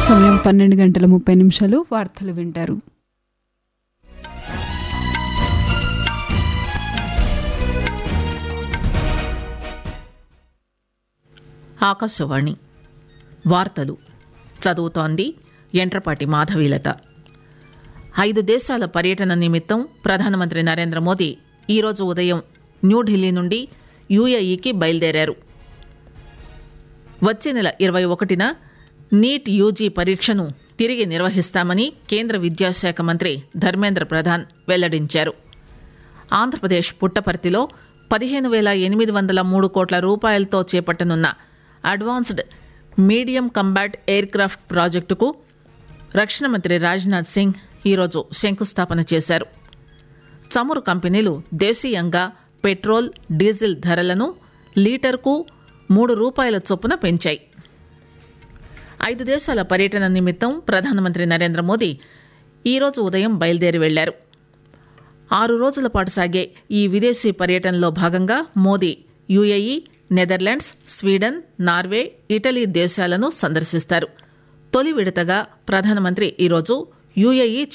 సమయం పన్నెండు గంటల ముప్పై నిమిషాలు వార్తలు వింటారు ఆకాశవాణి వార్తలు చదువుతోంది ఎంట్రపాటి మాధవీలత ఐదు దేశాల పర్యటన నిమిత్తం ప్రధానమంత్రి నరేంద్ర మోదీ ఈరోజు ఉదయం న్యూఢిల్లీ నుండి యూఏఈకి బయలుదేరారు వచ్చే నెల ఇరవై ఒకటిన నీట్ యూజీ పరీక్షను తిరిగి నిర్వహిస్తామని కేంద్ర విద్యాశాఖ మంత్రి ధర్మేంద్ర ప్రధాన్ వెల్లడించారు ఆంధ్రప్రదేశ్ పుట్టపర్తిలో పదిహేను వేల ఎనిమిది వందల మూడు కోట్ల రూపాయలతో చేపట్టనున్న advanced medium combat aircraft ప్రాజెక్టుకు రక్షణ మంత్రి రాజ్నాథ్ సింగ్ ఈరోజు శంకుస్థాపన చేశారు చమురు కంపెనీలు దేశీయంగా పెట్రోల్ డీజిల్ ధరలను లీటర్కు మూడు రూపాయల చొప్పున పెంచాయి ఐదు దేశాల పర్యటన నిమిత్తం ప్రధానమంత్రి నరేంద్ర మోదీ ఈరోజు ఉదయం బయలుదేరి వెళ్లారు ఆరు రోజుల పాటు సాగే ఈ విదేశీ పర్యటనలో భాగంగా Modi U A E Netherlands Sweden Norway Italy దేశాలను సందర్శిస్తారు తొలి విడతగా ప్రధానమంత్రి ఈరోజు యుఏఈ